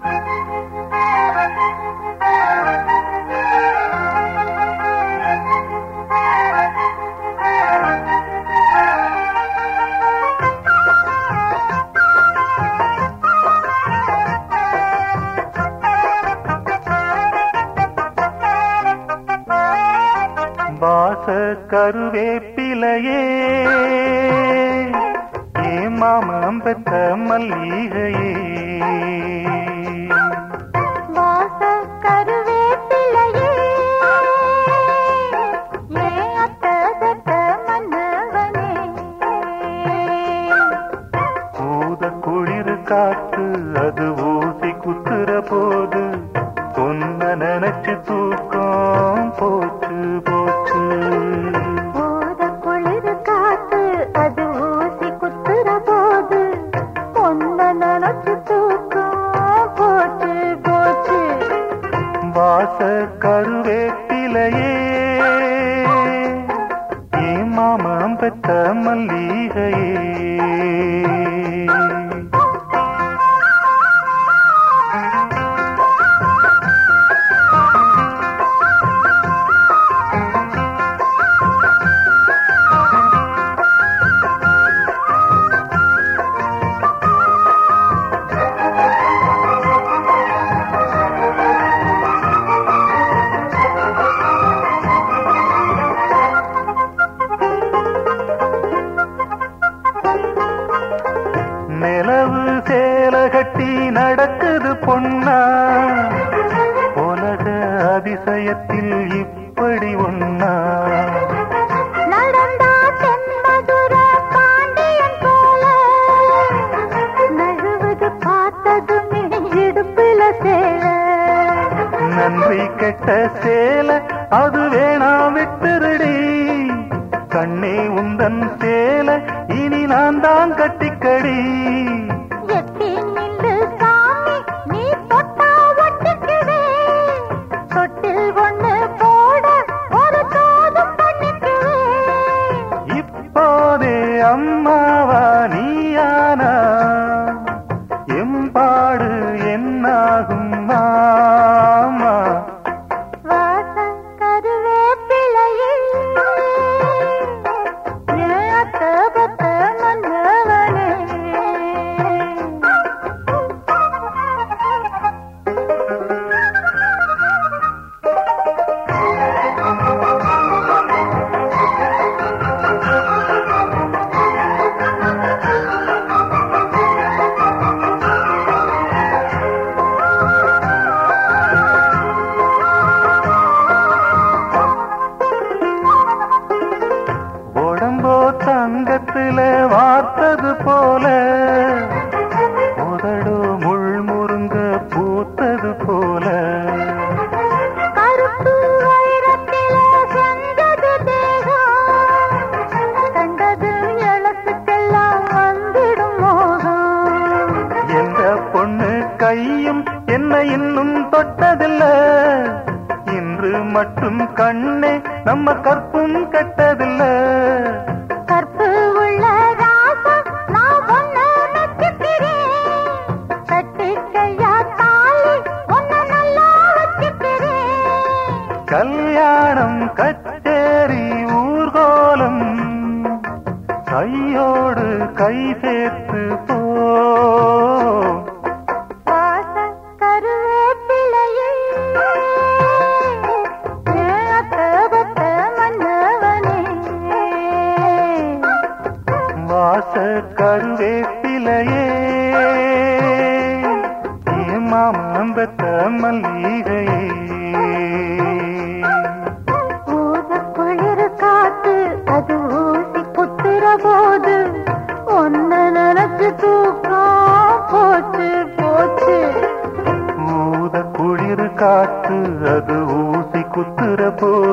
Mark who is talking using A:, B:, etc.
A: வாச கருவேப்பிலையே ஏ மாமம் பெத்த மல்லிகையே
B: வாச கருவேப்பிலையே ஏன் அத்த சத்த மன்னவனே
A: ஊத குளிர் காத்து அது ஊசி குத்துற போது பொன்ன நினைச்சு தூக்கம் போச்சு போச்சு
B: ஓத குளிர் காத்து அது ஊசி குத்துற போது பொன்ன நினைச்சு தூக்கம் போச்சு போச்சு
A: வாச கருவேப்பிலையே ஏ மாமம் பெத்த மல்லிகையே நிலவு சேல கட்டி நடக்குது பொன்னா உலக அதிசயத்தில் இப்படி ஒன்னா
B: நடந்தா தென்மதுர பாண்டியன் போல நழுவது பார்த்ததும் இடுப்புல சேல
A: நன்றி கெட்ட சேல அது வேணா விட்டுருடி கண்ணே உந்தன் சேல இனி நான் தான் கட்டிக்கடி
B: எட்டி நின்று சாமி நீ தொட்டா ஒட்டிக்குவே தொட்டில் ஒண்ணு போட ஒரு தோதும் பண்ணிக்குவே
A: இப்போதே அம்மாவா நீயானா எம்பாடு என்னாகும் மாமா
B: வாசம் கருவேப்பிலையே ஏத்த பத்த மன்னவனே
A: உடம்போ தங்கத்துல வார்த்தது போல உதடோ முள் முருங்க பூத்தது போல
B: கருப்பு வைரத்தில செஞ்சது தேகம் கண்டது எழுத்துக்கெல்லாம் வந்திடும் மோகம்
A: எந்த பொண்ணு கையும் என்ன இன்னும் தொட்டதில்ல இன்று மட்டும் கண்ணே நம்ம கற்பும் கெட்டதில்ல
B: கற்பு உள்ள ராசம் நான் ஒண்ணு மெச்சுக்கிறேன் கட்டிக்கையா தாலி ஒண்ணு நல்லா வச்சுக்கிறேன்
A: கல்யாணம் கச்சேரி ஊர்கோலம் கையோடு கை சேர்த்து போ
B: வாசம் கருவேப்பிலையே ஏத்த பத்த மன்னவனே
A: வாச கருவேப்பிலையே மாமம்பத்த மல்லிகையே
B: ஊத குளிர் காத்து அது ஊசி குத்துற போது ஒன்ன நினைச்சு தூக்கம் போச்சு போச்சு
A: ஊத குளிர் காத்து அது ஊசி குத்துற போது